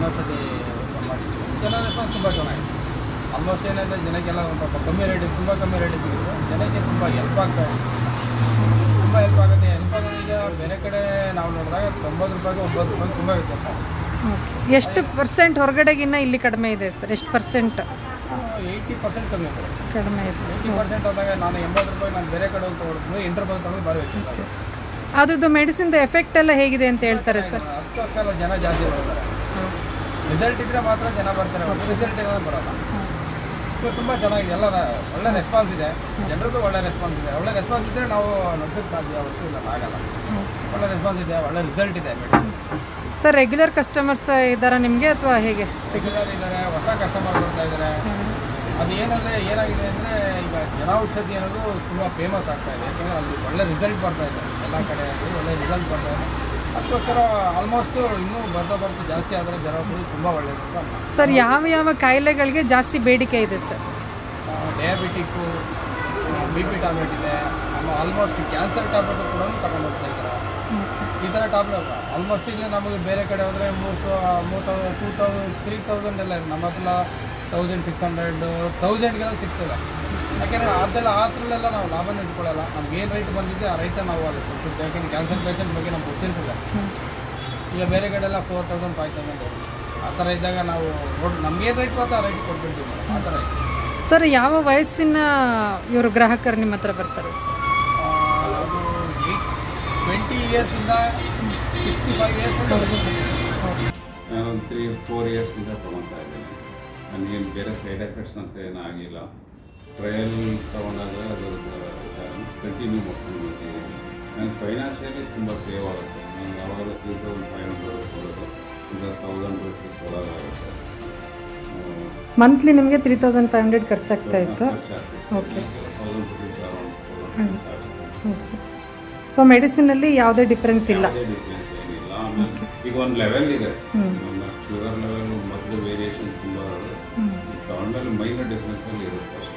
ಜನೌಷಧಿ ಮಾಡಿದ್ವಿ ಜನ ರೆಸ್ಪಾನ್ಸ್ ತುಂಬ ಚೆನ್ನಾಗಿದೆ ಆಲ್ಮೋಸ್ಟ್ ಏನಂದರೆ ಜನಕ್ಕೆಲ್ಲ ಒಂದು ಸ್ವಲ್ಪ ಕಮ್ಮಿ ರೇಟಿಗೆ ತುಂಬ ಕಮ್ಮಿ ರೇಟಿಗೆ ಸಿಗುತ್ತೆ ಜನಕ್ಕೆ ತುಂಬ ಹೆಲ್ಪ್ ಆಗ್ತಾ ಇದೆ ತುಂಬ ಹೆಲ್ಪ್ ಆಗುತ್ತೆ ಹೆಲ್ಪ್ ಆಗೋದು ಈಗ ಬೇರೆ ಕಡೆ ನಾವು ನೋಡಿದಾಗ ತೊಂಬತ್ತು ರೂಪಾಯಿಗೆ ಒಂಬತ್ತು ರೂಪಾಯಿ ತುಂಬ ವ್ಯತ್ಯಾಸ ಓಕೆ ಎಷ್ಟು ಪರ್ಸೆಂಟ್ ಹೊರಗಡೆಗಿನ್ನ ಇಲ್ಲಿ ಕಡಿಮೆ ಇದೆ ಸರ್ ಎಷ್ಟು ಪರ್ಸೆಂಟ್ ಏಯ್ಟಿ ಪರ್ಸೆಂಟ್ ಕಮ್ಮಿ ಇದೆ ಕಡಿಮೆ ಇದೆ ಏಯ್ಟಿ ಪರ್ಸೆಂಟ್ ಆದಾಗ ನಾನು ಎಂಬತ್ತು ರೂಪಾಯಿ ನಾನು ಬೇರೆ ಕಡೆ ಹೋಗಿ ತೊಗೊಳಿದ್ರು ಎಂಟು ರೂಪಾಯಿ ತೊಗೊಳೋದು ಭಾರಿ ವ್ಯತ್ಯಾಸ ಆಗುತ್ತೆ ಅದ್ರದ್ದು ಮೆಡಿಸಿನ್ದು ಎಫೆಕ್ಟ್ ಎಲ್ಲ ಹೇಗಿದೆ ಅಂತ ಹೇಳ್ತಾರೆ ಸರ್ ಅದಕ್ಕೋಸ್ಕರ ಜನ ಜಾಸ್ತಿ ಬರ್ತಾರೆ ರಿಸಲ್ಟ್ ಇದ್ರೆ ಮಾತ್ರ ಜನ ಬರ್ತಾರೆ ರಿಸಲ್ಟ್ ಇರೋದು ಬರೋಲ್ಲ ಇದು ತುಂಬ ಚೆನ್ನಾಗಿದೆ ಎಲ್ಲ ಒಳ್ಳೆ ರೆಸ್ಪಾನ್ಸ್ ಇದೆ ಜನರದ್ದು ಒಳ್ಳೆ ರೆಸ್ಪಾನ್ಸ್ ಇದೆ ಒಳ್ಳೆ ರೆಸ್ಪಾನ್ಸ್ ಇದ್ದರೆ ನಾವು ನಡೆಸೋಕ್ಕೆ ಸಾಧ್ಯ ಹೊರತು ಇಲ್ಲ ಆಗಲ್ಲ ಒಳ್ಳೆ ರೆಸ್ಪಾನ್ಸ್ ಇದೆ ಒಳ್ಳೆ ರಿಸಲ್ಟ್ ಇದೆ ಮೆಡಿಸಿನ್ ಸರ್ ರೆಗ್ಯುಲರ್ ಕಸ್ಟಮರ್ಸ್ ಇದ್ದಾರಾ ನಿಮಗೆ ಅಥವಾ ಹೇಗೆ ರೆಗ್ಯುಲರ್ ಇದ್ದಾರೆ ಹೊಸ ಕಸ್ಟಮರ್ ಬರ್ತಾ ಇದ್ದಾರೆ ಅದು ಏನಂದರೆ ಏನಾಗಿದೆ ಅಂದರೆ ಈಗ ಜನೌಷಧಿ ಅನ್ನೋದು ತುಂಬ ಫೇಮಸ್ ಆಗ್ತಾ ಇದೆ ಯಾಕೆಂದರೆ ಅಲ್ಲಿ ಒಳ್ಳೆ ರಿಸಲ್ಟ್ ಬರ್ತಾ ಇದೆ ಎಲ್ಲ ಕಡೆ ಅಲ್ಲಿ ಒಳ್ಳೆ ರಿಸಲ್ಟ್ ಬರ್ತಾ ಇದೆ ಅದಕ್ಕೋಸ್ಕರ ಆಲ್ಮೋಸ್ಟು ಇನ್ನೂ ಬರ್ತಾ ಬರ್ತಾ ಜಾಸ್ತಿ ಆದರೆ ಜನೌಷಧಿ ತುಂಬ ಒಳ್ಳೆಯದು ಅಂತ ನಾನು ಸರ್ ಯಾವ ಯಾವ ಕಾಯಿಲೆಗಳಿಗೆ ಜಾಸ್ತಿ ಬೇಡಿಕೆ ಇದೆ sir diabetic B P tablet ಇದೆ ನಮ್ಮ ಆಲ್ಮೋಸ್ಟ್ ಕ್ಯಾನ್ಸರ್ ಟ್ಯಾಬ್ಲೆಟ್ ಕೂಡ ತಗೊಂಡು ಹೋಗ್ತಾ ಇದ್ದಾರೆ ಈ ಥರ ಟ್ಯಾಬ್ಲೆಟ್ ಆಲ್ಮೋಸ್ಟ್ ಇಲ್ಲಿ ನಮಗೆ ಬೇರೆ ಕಡೆ ಹೋದರೆ ಮೂರು ಸೌ ಮೂರು thousand two thousand three thousand ಎಲ್ಲ ಇದೆ ನಮ್ಮ ಹತ್ರ ತೌಸಂಡ್ ಸಿಕ್ಸ್ ಹಂಡ್ರೆಡ್ ತೌಸಂಡ್ಗೆಲ್ಲ ಸಿಗ್ತದೆ ಯಾಕೆಂದರೆ ಅದೆಲ್ಲ ಆ ಥರಲ್ಲೆಲ್ಲ ನಾವು ಲಾಭನ ಇಟ್ಕೊಳ್ಳಲ್ಲ ನಮ್ಗೆ ಏನು ರೈಟ್ ಬಂದಿದೆ ಆ ರೈತ ನಾವು ಅದು ಕೊಟ್ಟಿದ್ದು ಯಾಕೆಂದ್ರೆ ಕ್ಯಾನ್ಸರ್ ಪೇಷಂಟ್ ಬಗ್ಗೆ ನಮ್ಗೆ ಗೊತ್ತಿರ್ತದೆ ಈಗ ಬೇರೆ ಕಡೆ ಎಲ್ಲ ಫೋರ್ ತೌಸಂಡ್ ಫೈವ್ ತೌಸಂಡ್ ಆ ಥರ ಇದ್ದಾಗ ನಾವು ನೋಡಿ ನಮ್ಗೇನು ರೈಟ್ ಬರ್ತೋ ಆ ರೈಟ್ ಕೊಟ್ಬಿಡ್ತೀವಿ ಮೇಡಮ್ ಆ ಥರ ಇದೆ ಸರ್ ಯಾವ ವಯಸ್ಸಿನ ಇವರು ಗ್ರಾಹಕರು ನಿಮ್ಮ ಹತ್ರ ಬರ್ತಾರೆ ಸರ್ ಆ, ಅದು ಟ್ವೆಂಟಿ ಇಯರ್ಸಿಂದ ಸಿಕ್ಸ್ಟಿ ಫೈವ್ ಇಯರ್ಸ್ ನಾನೊಂದು ತ್ರೀ ಫೋರ್ ಇಯರ್ಸಿಂದ ತೊಗೊತಾ ಇದ್ದೀನಿ ನನಗೇನು ಬೇರೆ ಸೈಡ್ ಎಫೆಕ್ಟ್ಸ್ ಅಂತ ಏನೂ ಆಗಿಲ್ಲ ಟ್ರಯಲ್ ತೊಗೊಂಡಾಗ ಅದು ಕಂಟಿನ್ಯೂ ಮಾಡ್ಕೊಂಡು ಬರ್ತಿದ್ದೀನಿ ನನಗೆ ಫೈನಾನ್ಷಿಯಲಿ ತುಂಬ ಸೇವ್ ಆಗುತ್ತೆ ನಾನು ಯಾವಾಗಲೂ ತ್ರೀ ತೌಸಂಡ್ ಫೈವ್ ಹಂಡ್ರೆಡ್ ಕೊಡೋದು ಈಗ ತೌಸಂಡ್ ರುಪೀಸ್ ಕೊಡೋದಾಗುತ್ತೆ ಮಂತ್ಲಿ ನಿಮಗೆ ತ್ರೀ ತೌಸಂಡ್ ಫೈವ್ ಹಂಡ್ರೆಡ್ ಖರ್ಚಾಗ್ತಾ ಇತ್ತು ಓಕೆ ತೌಸಂಡ್ ರುಪೀಸ್ ಅರೌಂಡ್ ಆಗುತ್ತೆ ಸೊ ಮೆಡಿಸಿನಲ್ಲಿ ಯಾವುದೇ ಡಿಫ್ರೆನ್ಸ್ ಇಲ್ಲ ಯಾವುದೇ ಡಿಫ್ರೆನ್ಸ್ ಏನಿಲ್ಲ ಆಮೇಲೆ ಈಗ ಒಂದು ಲೆವೆಲ್ ಇದೆ ನಮ್ಮ ಶುಗರ್ ಲೆವೆಲ್ ಮೊದಲು ವೇರಿಯೇಷನ್ ತುಂಬ ತಗೊಂಡಲ್ಲಿ ಮೈನರ್ ಡಿಫ್ರೆನ್ಸಲ್ಲಿ ಇರುತ್ತೆ ಅಷ್ಟೇ